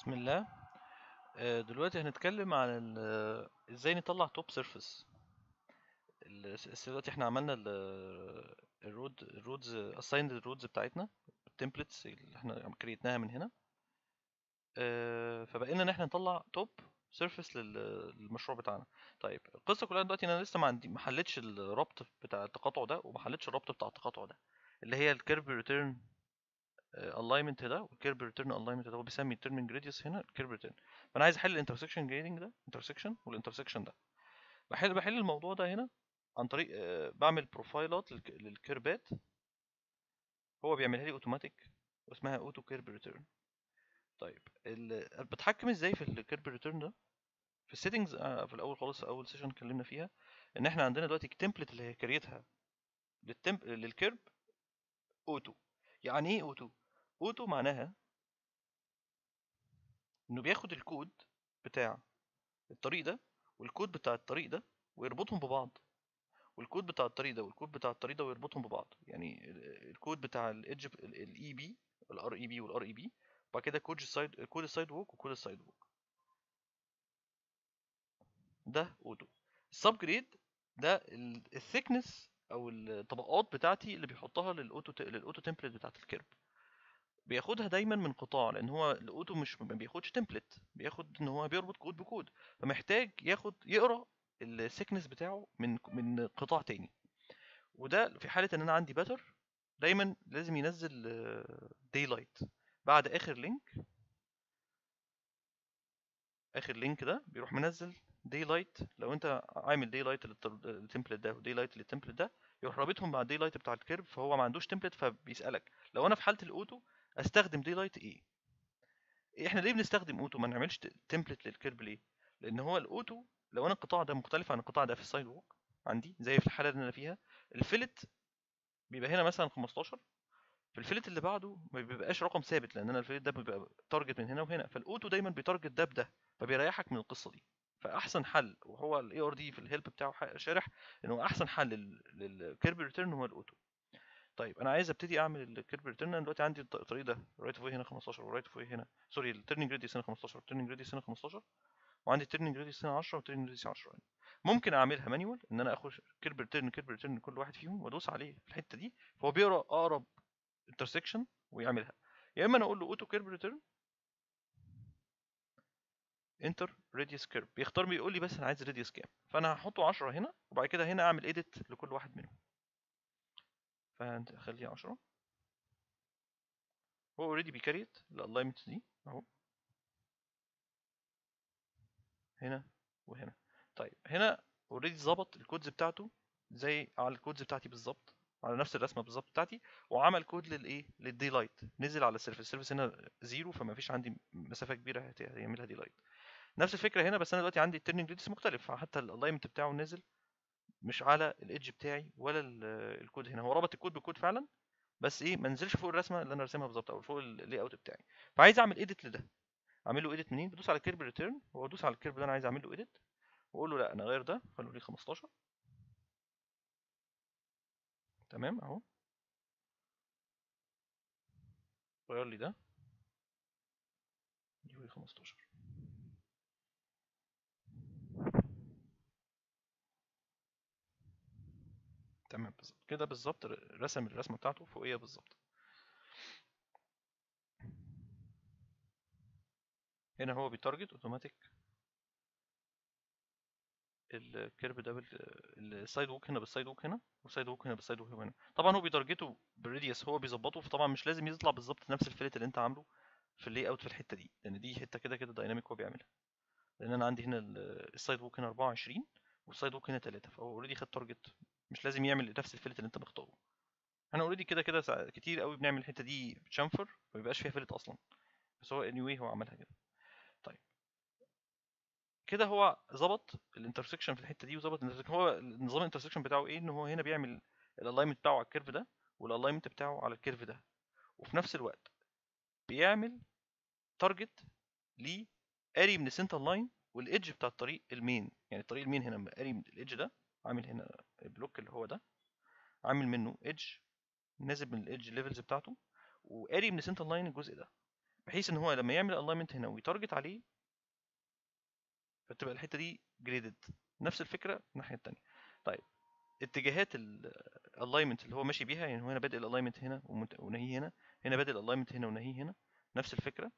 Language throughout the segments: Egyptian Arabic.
بسم الله آه، دلوقتي هنتكلم عن ال- آه، ازاي نطلع توب سيرفيس دلوقتي احنا عملنا ال- الرود الرودز اسايند الرودز بتاعتنا التمبلتس اللي احنا كريتناها من هنا آه، فبقينا ان احنا نطلع توب سيرفيس للمشروع بتاعنا طيب القصه كلها دلوقتي ان انا لسه ما عندي ما حلتش الربط بتاع التقاطع ده وما حلتش الربط بتاع التقاطع ده اللي هي الكيرف ريتيرن الاينمنت ده والكيرف ريتيرن الاينمنت ده هو بيسمي التيرنينج راديوس هنا الكيرف ريتيرن فانا عايز احل الانترسكشن جريدنج ده انترسكشن والانترسكشن ده بحل بحل الموضوع ده هنا عن طريق آه، بعمل بروفايلات للك- للكيربات هو بيعملها لي اوتوماتيك واسمها اوتو كيرب ريتيرن طيب ال- بتحكم ازاي في الكيرب ريتيرن ده في السيتنجز في الاول خالص في اول سيشن اتكلمنا فيها ان احنا عندنا دلوقتي التمبلت اللي هي كريتها للتمب للكيرب اوتو يعني ايه اوتو اوتو معناها انه بياخد الكود بتاع الطريق ده والكود بتاع الطريق ده ويربطهم ببعض والكود بتاع الطريق ده والكود بتاع الطريق ده ويربطهم ببعض يعني ال- الكود بتاع الايدج الاي بي الار اي بي والار اي بي وبعد كده كود السايد كود السايد ووك وكود السايد ووك ده اوتو السب جريد ده الثيكنس او الطبقات بتاعتي اللي بيحطها للاوتو للاوتو تمبلت بتاعت الكيرب بياخدها دايما من قطاع لان هو الاوتو مش ما بياخدش تمبلت بياخد ان هو بيربط كود بكود فمحتاج ياخد يقرا السيكنس بتاعه من من قطاع تاني وده في حاله ان انا عندي باتر دايما لازم ينزل داي لايت بعد اخر لينك اخر لينك ده بيروح منزل داي لايت لو انت عامل داي لايت للتمبلت ده وداي لايت للتمبلت ده يروح رابطهم مع الداي لايت بتاع الكيرف فهو ما عندوش تمبلت فبيسالك لو انا في حاله الاوتو استخدم داي لايت ايه احنا ليه بنستخدم اوتو ما نعملش تمبلت للكيرب ليه لان هو الاوتو لو انا القطاع ده مختلف عن القطاع ده في السايد ووك عندي زي في الحاله اللي انا فيها الفلت بيبقى هنا مثلا 15 في الفلت اللي بعده ما بيبقاش رقم ثابت لان انا الفلت ده بيبقى تارجت من هنا وهنا فالاوتو دايما بيتارجت ده بده فبيريحك من القصه دي فاحسن حل وهو الاي ار دي في الهيلب بتاعه ح- شارح ان هو احسن حل للكيرب ريتيرن هو الاوتو طيب انا عايز ابتدي اعمل الكيرب ريتيرن انا دلوقتي عندي الط- الطريق ده رايت اوف هنا 15 ورايت اوف هنا سوري التيرنينج راديوس هنا 15 والتيرنينج راديوس هنا 15 وعندي التيرنينج راديوس هنا 10 والتيرنينج راديوس 10 هنا ممكن اعملها مانيوال ان انا اخد كيرب ريتيرن كيرب ريتيرن كل واحد فيهم وادوس عليه في الحته دي فهو بيقرا اقرب انترسكشن ويعملها يا اما انا اقول له اوتو كيرب ريتيرن انتر راديوس كيرب بيختار بيقول لي بس انا عايز راديوس كام فانا هحطه 10 هنا وبعد كده هنا اعمل اديت لكل واحد منهم فهخليه 10 هو اوريدي بيكريت الالاينمنت دي اهو هنا وهنا طيب هنا اوريدي ظبط الكودز بتاعته زي على الكودز بتاعتي بالظبط على نفس الرسمه بالظبط بتاعتي وعمل كود للايه للدي لايت نزل على السيرفيس السيرفيس هنا زيرو فما فيش عندي مسافه كبيره هت- هيعملها دي لايت نفس الفكره هنا بس انا دلوقتي عندي التيرنينج ريديوس مختلف حتى الالاينمنت بتاعه نزل مش على الايدج بتاعي ولا ال- الكود هنا هو ربط الكود بكود فعلا بس ايه ما نزلش فوق الرسمه اللي انا راسمها بالظبط او فوق اللاي اوت بتاعي فعايز اعمل اديت لده اعمل له اديت منين بدوس على كيرب ريتيرن وادوس على الكيرب اللي انا عايز اعمل له اديت واقول له لا انا غير ده خلوا لي 15 تمام اهو غير لي ده يقول لي 15 تمام بالظبط كده بالظبط ر- رسم الرسمه بتاعته فوقيه بالظبط هنا هو بيتارجت اوتوماتيك الكيرف ده بال- السايد ووك هنا بالسايد ووك هنا والسايد ووك هنا بالسايد ووك هنا طبعا هو بيتارجته بالريديوس هو بيظبطه فطبعا مش لازم يطلع بالظبط نفس الفلت اللي انت عامله في اللاي اوت في الحته دي لان دي حته كده كده دايناميك هو بيعملها لان انا عندي هنا ال- السايد ووك هنا 24 والسايد ووك هنا 3 فهو اوريدي خد تارجت مش لازم يعمل نفس الفلت اللي انت مختاره احنا اوريدي كده كده سا- كتير قوي بنعمل الحته دي بتشنفر ما بيبقاش فيها فلت اصلا بس هو anyway هو عملها كده طيب كده هو ظبط الانترسكشن في الحته دي وظبط الانترسكشن هو نظام الانترسكشن بتاعه ايه ان هو هنا بيعمل الالاينمنت بتاعه على الكيرف ده والالاينمنت بتاعه على الكيرف ده وفي نفس الوقت بيعمل تارجت ليه قاري من السنتر لاين والايدج بتاع الطريق المين يعني الطريق المين هنا قاري من الايدج ده عامل هنا البلوك اللي هو ده عامل منه ايدج نازل من الايدج ليفلز بتاعته وقاري من السنتر لاين الجزء ده بحيث ان هو لما يعمل الاينمنت هنا ويتارجت عليه فتبقى الحته دي جريدد نفس الفكره الناحيه الثانيه طيب اتجاهات الالاينمنت اللي هو ماشي بيها يعني هو هنا بادئ الالاينمنت هنا ونهي هنا هنا بادئ الالاينمنت هنا ونهي هنا نفس الفكره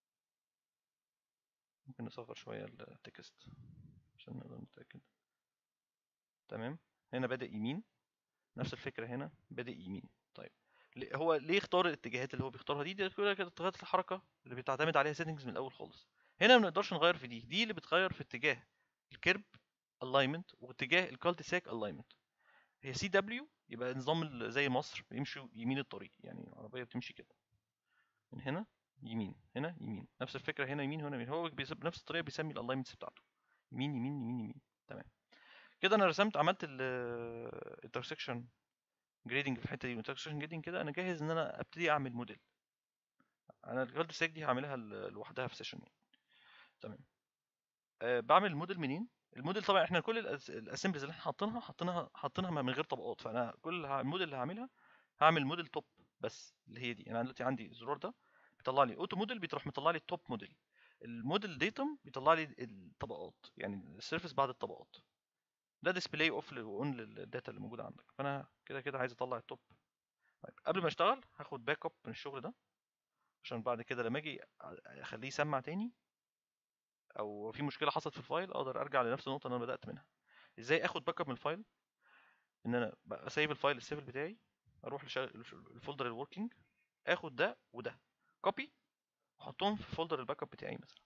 ممكن نصغر شويه التكست عشان نقدر نتاكد تمام هنا بادئ يمين نفس الفكره هنا بادئ يمين طيب هو ليه اختار الاتجاهات اللي هو بيختارها دي دي اتجاهات الحركه اللي بتعتمد عليها سيتنجز من الاول خالص هنا ما نقدرش نغير في دي دي اللي بتغير في اتجاه الكيرب الاينمنت واتجاه الكالتيساك الاينمنت هي سي دبليو يبقى نظام زي مصر بيمشوا يمين الطريق يعني العربيه بتمشي كده من هنا يمين هنا يمين نفس الفكره هنا يمين هنا يمين هو بنفس الطريقه بيسمي الالاينمنتس بتاعته يمين يمين يمين يمين تمام كده انا رسمت عملت الانترسكشن جريدنج في الحته دي والانترسكشن جريدنج كده انا جاهز ان انا ابتدي اعمل موديل انا الكالد ساك دي هعملها لوحدها في سيشن يعني تمام أه بعمل الموديل منين الموديل طبعا احنا كل الاسمبلز اللي احنا حاطينها حاطينها حاطينها من غير طبقات فانا كل الموديل اللي هعملها هعمل موديل توب بس اللي هي دي يعني انا دلوقتي عندي الزرار ده بيطلع لي اوتو موديل بيروح مطلع لي التوب موديل الموديل ديتم بيطلع لي الطبقات يعني السيرفيس بعد الطبقات ده ديسبلاي اوف اون للداتا اللي موجوده عندك فانا كده كده عايز اطلع التوب طيب قبل ما اشتغل هاخد باك اب من الشغل ده عشان بعد كده لما اجي اخليه يسمع تاني او في مشكله حصلت في الفايل اقدر ارجع لنفس النقطه اللي انا بدات منها ازاي اخد باك اب من الفايل ان انا اسيب الفايل السيفل بتاعي اروح للفولدر الوركينج اخد ده وده كوبي احطهم في فولدر الباك اب بتاعي مثلا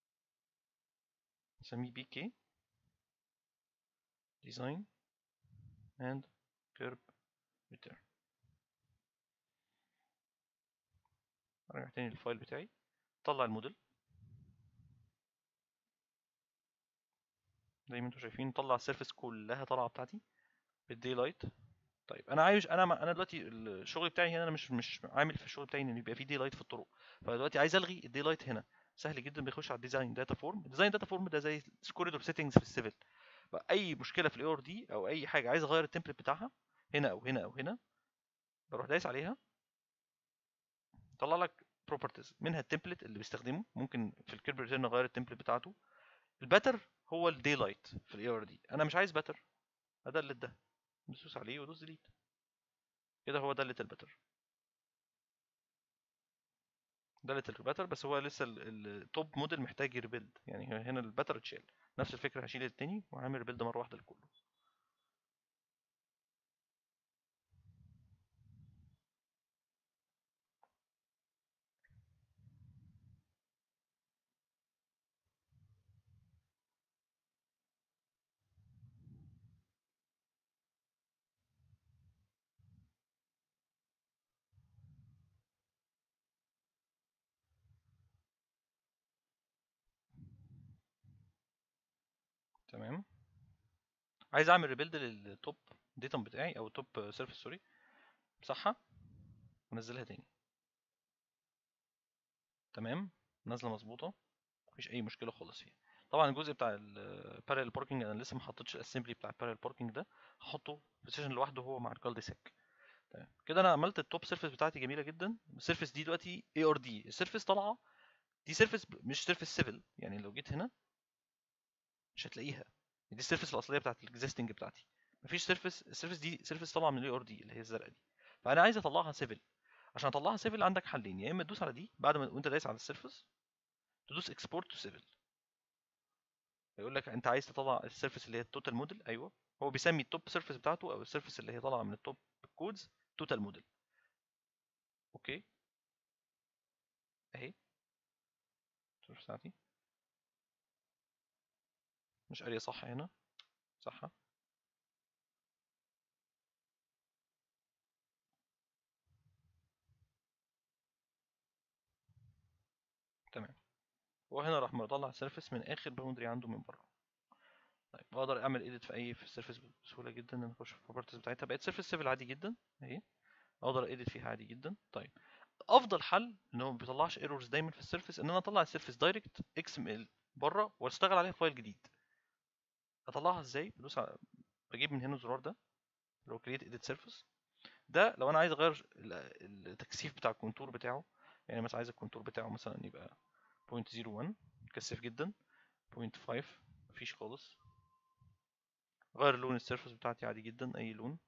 نسميه بي كي design and curve return ارجع تاني للفايل بتاعي طلع الموديل زي ما انتم شايفين طلع السيرفيس كلها طالعه بتاعتي بالدي لايت طيب انا عايز انا انا دلوقتي الشغل بتاعي هنا انا مش مش عامل في الشغل بتاعي ان يبقى في دي لايت في الطرق فدلوقتي عايز الغي الدي لايت هنا سهل جدا بيخش على الديزاين داتا فورم الديزاين داتا فورم ده زي كوريدور سيتنجز في السيفل اي مشكله في الاي ار دي او اي حاجه عايز اغير التمبلت بتاعها هنا او هنا او هنا بروح دايس عليها طلع لك بروبرتيز منها التمبلت اللي بيستخدمه ممكن في الكيرب ريتيرن اغير التمبلت بتاعته الباتر هو الدي لايت في الاي ار دي انا مش عايز باتر ادلت ده ندوس عليه وادوس ديليت كده هو دلت الباتر دلت الباتر بس هو لسه التوب موديل محتاج يربيلد يعني هنا الباتر اتشال نفس الفكره هشيل التاني وهعمل ريبيلد مره واحده لكله تمام عايز اعمل ريبيلد للتوب ديتم بتاعي او التوب سيرفيس سوري امسحها وانزلها تاني تمام نازله مظبوطه مفيش اي مشكله خالص فيها طبعا الجزء بتاع البارallel باركينج انا لسه ما حطيتش الاسمبلي بتاع البارallel باركينج ده هحطه في سيشن لوحده هو مع الكالدي سيك تمام كده انا عملت التوب سيرفيس بتاعتي جميله جدا السيرفيس دي دلوقتي اي ار دي السيرفيس طالعه دي سيرفيس مش سيرفيس سيفل يعني لو جيت هنا مش هتلاقيها دي السيرفيس الاصليه بتاعت الاكزيستنج بتاعتي مفيش سيرفيس السيرفيس دي سيرفيس طالعه من الاي ار دي اللي هي الزرقاء دي فانا عايز اطلعها سيفل عشان اطلعها سيفل عندك حلين يا اما تدوس على دي بعد ما وانت دايس على السيرفيس تدوس اكسبورت تو سيفل يقول لك انت عايز تطلع السيرفيس اللي هي التوتال موديل ايوه هو بيسمي التوب سيرفيس بتاعته او السيرفيس اللي هي طالعه من التوب كودز توتال موديل اوكي اهي السيرفيس بتاعتي مش قاريه صح هنا صح تمام وهنا راح مطلع سيرفيس من اخر باوندري عنده من بره طيب اقدر اعمل ايديت في اي في السيرفيس بسهوله جدا ان انا اخش في البروبرتيز بتاعتها بقت سيرفيس سيفل عادي جدا اهي اقدر ايديت فيها عادي جدا طيب افضل حل ان هو ما بيطلعش ايرورز دايما في السيرفيس ان انا اطلع السيرفيس دايركت اكس ام ال بره واشتغل عليها فايل جديد اطلعها ازاي بدوس على بجيب من هنا الزرار ده اللي هو كريت ايديت سيرفيس ده لو انا عايز اغير التكثيف بتاع الكونتور بتاعه يعني مثلا عايز الكونتور بتاعه مثلا يبقى 0.01 كثيف جدا 0.5 مفيش خالص غير لون السيرفس بتاعتي عادي جدا اي لون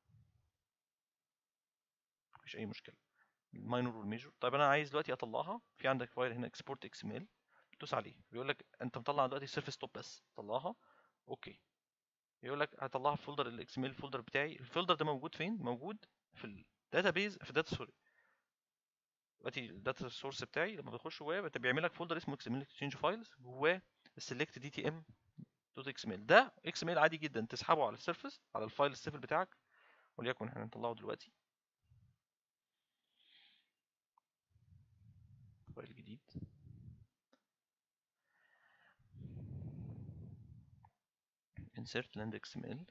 مفيش اي مشكله الماينور والميجور طيب انا عايز دلوقتي اطلعها في عندك فايل هنا اكسبورت اكس ام ال دوس عليه بيقول لك انت مطلع دلوقتي سيرفيس توب بس طلعها اوكي يقول لك هطلعها في فولدر الاكس ام ال الفولدر بتاعي الفولدر ده موجود فين موجود في الداتابيز في الداتا سوري دلوقتي الداتا سورس بتاعي لما بخش جواه بيعمل لك فولدر اسمه اكس ام ال اكسشينج فايلز جواه السلكت دي تي ام دوت اكس ام ال ده اكس ام ال عادي جدا تسحبه على السيرفس على الفايل السيفل بتاعك وليكن احنا هنطلعه دلوقتي فايل جديد insert land xml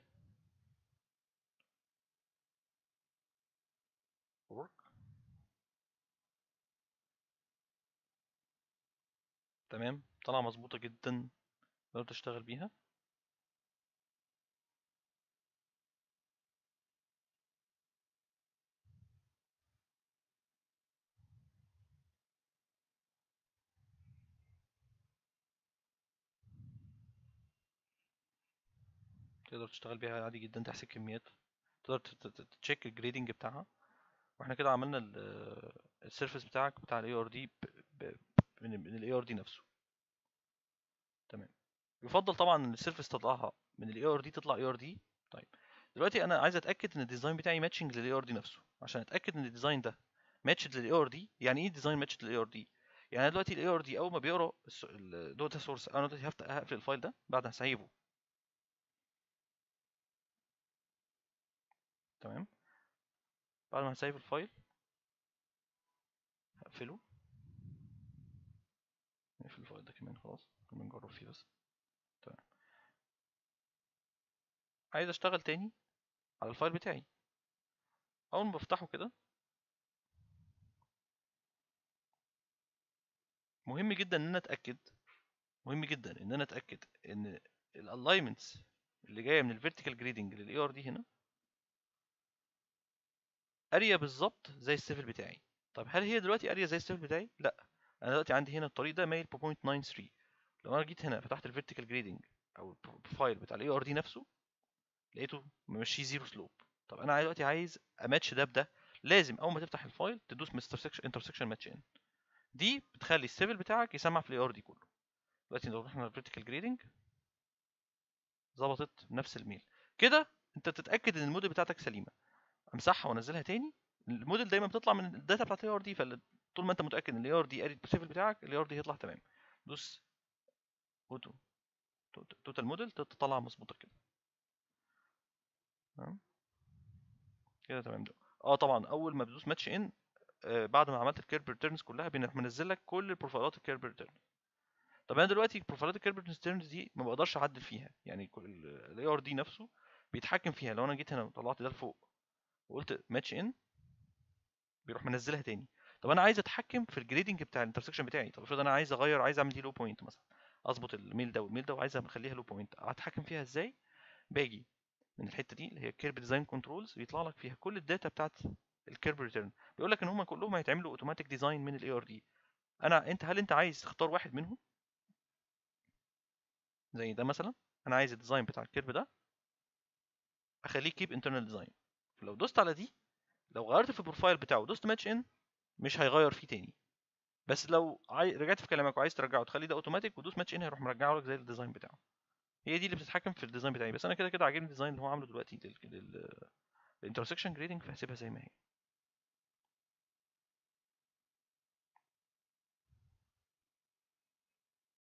work تمام طلع مظبوطة جدا تقدر تشتغل بيها تقدر تشتغل بيها عادي جدا تحسب كميات تقدر تشيك الجريدنج بتاعها واحنا كده عملنا السيرفيس بتاعك بتاع الاي ار دي من الاي ار دي نفسه تمام يفضل طبعا ان السيرفيس تطلعها من الاي ار دي تطلع اي ار دي طيب دلوقتي انا عايز اتاكد ان الديزاين بتاعي ماتشنج للاي ار دي نفسه عشان اتاكد ان الديزاين ده ماتشد للاي ار دي يعني ايه ديزاين ماتشد للاي ار دي يعني انا دلوقتي الاي ار دي اول ما بيقرا الداتا سورس انا دلوقتي هفتح هقفل الفايل ده بعد ما هسيبه تمام بعد ما هسيب الفايل هقفله نقفل الفايل ده كمان خلاص بنجرب فيه بس تمام عايز اشتغل تاني على الفايل بتاعي اول ما بفتحه كده مهم جدا ان انا اتاكد مهم جدا ان انا اتاكد ان الالاينمنتس اللي جايه من الفيرتيكال جريدنج للاي ار دي هنا اريا بالظبط زي السيفل بتاعي طب هل هي دلوقتي اريا زي السيفل بتاعي لا انا دلوقتي عندي هنا الطريق ده مايل ب 0.93 لو انا جيت هنا فتحت الفيرتيكال جريدنج او البروفايل بتاع الاي ار دي نفسه لقيته ممشيه زيرو سلوب طب انا دلوقتي عايز اماتش ده بده لازم اول ما تفتح الفايل تدوس انترسكشن ماتش ان دي بتخلي السيفل بتاعك يسمع في الاي ار دي كله دلوقتي لو رحنا الفيرتيكال جريدنج ظبطت نفس الميل كده انت تتاكد ان الموديل بتاعتك سليمه امسحها وانزلها تاني الموديل دايما بتطلع من الداتا بتاعت الاي ار دي فطول ما انت متاكد ان الاي ار دي قاري السيفل بتاعك الاي ار دي هيطلع تمام دوس اوتو توتال موديل تطلع مظبوطه كده تمام كده تمام ده اه طبعا اول ما بتدوس ماتش ان آه بعد ما عملت الكيرب ريتيرنز كلها بيروح منزل لك كل البروفايلات الكيرب ريتيرنز طب انا دلوقتي بروفايلات الكيرب ريتيرنز دي ما بقدرش اعدل فيها يعني الاي ار دي نفسه بيتحكم فيها لو انا جيت هنا وطلعت ده لفوق وقلت ماتش ان بيروح منزلها تاني طب انا عايز اتحكم في الجريدنج بتاع الانترسكشن بتاعي طب افرض انا عايز اغير عايز اعمل دي لو بوينت مثلا اظبط الميل ده والميل ده وعايز اخليها لو بوينت اتحكم فيها ازاي باجي من الحته دي اللي هي كيرب ديزاين كنترولز بيطلع لك فيها كل الداتا بتاعت الكيرب ريتيرن بيقول لك ان هم كلهم هيتعملوا اوتوماتيك ديزاين من الاي ار دي انا انت هل انت عايز تختار واحد منهم زي ده مثلا انا عايز الديزاين بتاع الكيرب ده اخليه كيب انترنال ديزاين فلو دوست على دي لو غيرت في البروفايل بتاعه دوست ماتش ان مش هيغير فيه تاني بس لو عاي... رجعت في كلامك وعايز ترجعه تخليه ده اوتوماتيك ودوس ماتش ان هيروح مرجعه لك زي الديزاين بتاعه هي دي اللي بتتحكم في الديزاين بتاعي بس انا كده كده عاجبني الديزاين اللي هو عامله دلوقتي لل... لل... الانترسكشن جريدنج فهسيبها زي ما هي